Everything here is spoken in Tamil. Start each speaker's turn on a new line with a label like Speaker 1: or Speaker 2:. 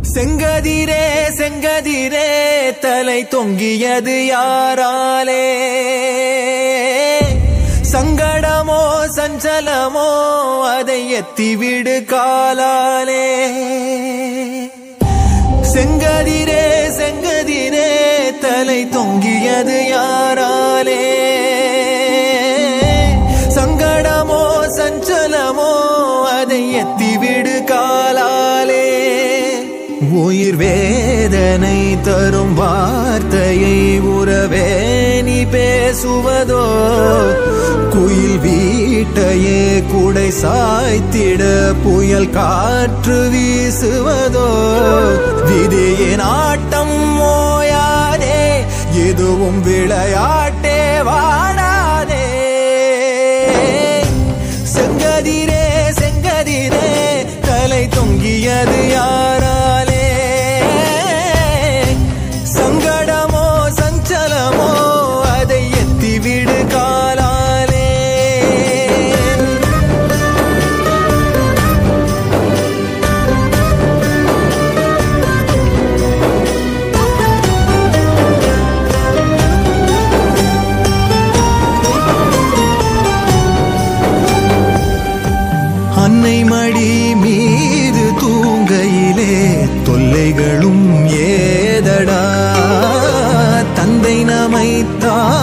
Speaker 1: செங்கதிரே செங்கதிரே தலை தொங்கியது யாராலே சங்கடமோ சஞ்சலமோ அதை எத்திவிடு காலாலே செங்கதிரே செங்கதிரே தலை தொங்கியது யாராலே சங்கடமோ சஞ்சலமோ அதை எத்திவிடு காலாலே உயிர் வேதனை தரும் வார்த்தையை உறவே நீ பேசுவதோ குயில் வீட்டையே குடை சாய்த்திட புயல் காற்று வீசுவதோ விதியின் ஆட்டம் ஓயாதே எதுவும் விளையாட்டே வாடாதே செங்கதிரே செங்கதிரே தலை தொங்கியது யாராலே சங்கடமோ சஞ்சலமோ அதை எத்திவிடு காலாலே அன்னை மடி மீது தூங்கையிலே தொல்லைகளும் ஏதடா தந்தை நமைத்தான்